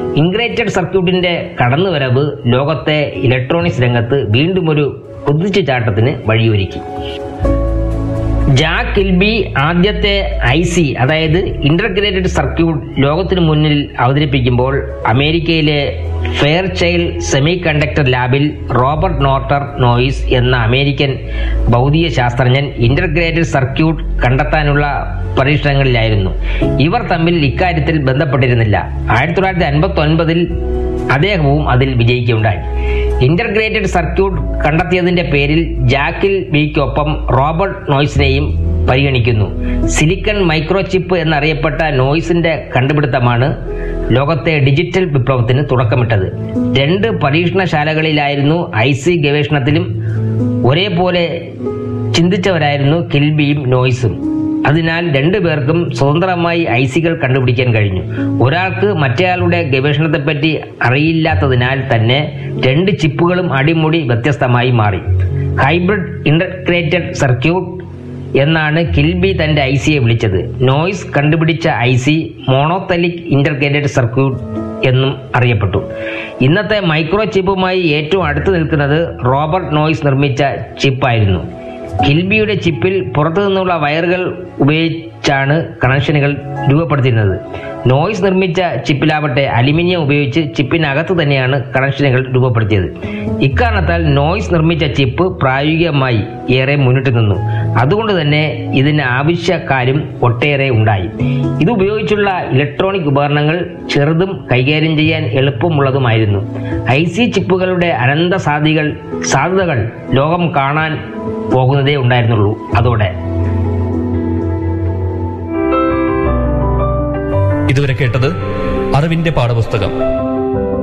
ഇൻഗ്രേറ്റഡ് സർക്യൂട്ടിന്റെ കടന്നുവരവ് ലോകത്തെ ഇലക്ട്രോണിക്സ് രംഗത്ത് വീണ്ടും ഒരു കുതിച്ചുചാട്ടത്തിന് വഴിയൊരുക്കി ജാക്ക് കിൽബി ആദ്യത്തെ ഐ സി അതായത് ഇന്റർഗ്രേറ്റഡ് സർക്യൂട്ട് ലോകത്തിനു മുന്നിൽ അവതരിപ്പിക്കുമ്പോൾ അമേരിക്കയിലെ ഫെയർ ചൈൽഡ് സെമി കണ്ടക്ടർ ലാബിൽ റോബർട്ട് നോർട്ടർ നോയിസ് എന്ന അമേരിക്കൻ ഭൗതിക ശാസ്ത്രജ്ഞൻ ഇന്റർഗ്രേറ്റഡ് സർക്യൂട്ട് കണ്ടെത്താനുള്ള പരീക്ഷണങ്ങളിലായിരുന്നു ഇവർ തമ്മിൽ ഇക്കാര്യത്തിൽ ബന്ധപ്പെട്ടിരുന്നില്ല ആയിരത്തി തൊള്ളായിരത്തി അൻപത്തി ഒൻപതിൽ അദ്ദേഹവും അതിൽ വിജയിക്കുകയുണ്ടായി ഇന്റർഗ്രേറ്റഡ് സർക്യൂട്ട് കണ്ടെത്തിയതിന്റെ പേരിൽ ജാക്കിൽ ബിക്കൊപ്പം റോബർട്ട് നോയ്സിനെയും പരിഗണിക്കുന്നു സിലിക്കൺ മൈക്രോചിപ്പ് എന്നറിയപ്പെട്ട നോയ്സിന്റെ കണ്ടുപിടുത്തമാണ് ലോകത്തെ ഡിജിറ്റൽ വിപ്ലവത്തിന് തുടക്കമിട്ടത് രണ്ട് പരീക്ഷണശാലകളിലായിരുന്നു ഐ സി ഗവേഷണത്തിലും ഒരേപോലെ ചിന്തിച്ചവരായിരുന്നു കിൽബിയും നോയ്സും അതിനാൽ രണ്ടുപേർക്കും സ്വതന്ത്രമായി ഐസികൾ കണ്ടുപിടിക്കാൻ കഴിഞ്ഞു ഒരാൾക്ക് മറ്റേയാളുടെ ഗവേഷണത്തെപ്പറ്റി അറിയില്ലാത്തതിനാൽ തന്നെ രണ്ട് ചിപ്പുകളും അടിമുടി വ്യത്യസ്തമായി മാറി ഹൈബ്രിഡ് ഇന്റർഗ്രേറ്റഡ് സർക്യൂട്ട് എന്നാണ് കിൽബി തന്റെ ഐ സിയെ വിളിച്ചത് നോയ്സ് കണ്ടുപിടിച്ച I C monolithic integrated circuit എന്നും അറിയപ്പെട്ടു ഇന്നത്തെ മൈക്രോ ചിപ്പുമായി ഏറ്റവും അടുത്ത് നിൽക്കുന്നത് റോബർട്ട് നോയ്സ് നിർമ്മിച്ച ചിപ്പായിരുന്നു കിൽബിയുടെ ചിപ്പിൽ പുറത്തു നിന്നുള്ള വയറുകൾ ഉപയോഗിച്ചാണ് കണക്ഷനുകൾ രൂപപ്പെടുത്തിയിരുന്നത് നോയ്സ് നിർമ്മിച്ച ചിപ്പിലാവട്ടെ അലുമിനിയം ഉപയോഗിച്ച് ചിപ്പിനകത്ത് തന്നെയാണ് കണക്ഷനുകൾ രൂപപ്പെടുത്തിയത് ഇക്കാരണത്താൽ നോയ്സ് നിർമ്മിച്ച ചിപ്പ് പ്രായോഗികമായി ഏറെ മുന്നിട്ട് നിന്നു അതുകൊണ്ട് തന്നെ ഇതിന് ആവശ്യക്കാരും ഒട്ടേറെ ഉണ്ടായി ഇത് ഉപയോഗിച്ചുള്ള ഇലക്ട്രോണിക് ഉപകരണങ്ങൾ ചെറുതും കൈകാര്യം ചെയ്യാൻ എളുപ്പമുള്ളതുമായിരുന്നു ഐ സി ചിപ്പുകളുടെ അനന്ത സാധ്യകൾ സാധ്യതകൾ ലോകം കാണാൻ പോകുന്നതേ ഉണ്ടായിരുന്നുള്ളൂ അതോടെ ഇതുവരെ കേട്ടത് അറിവിന്റെ പാഠപുസ്തകം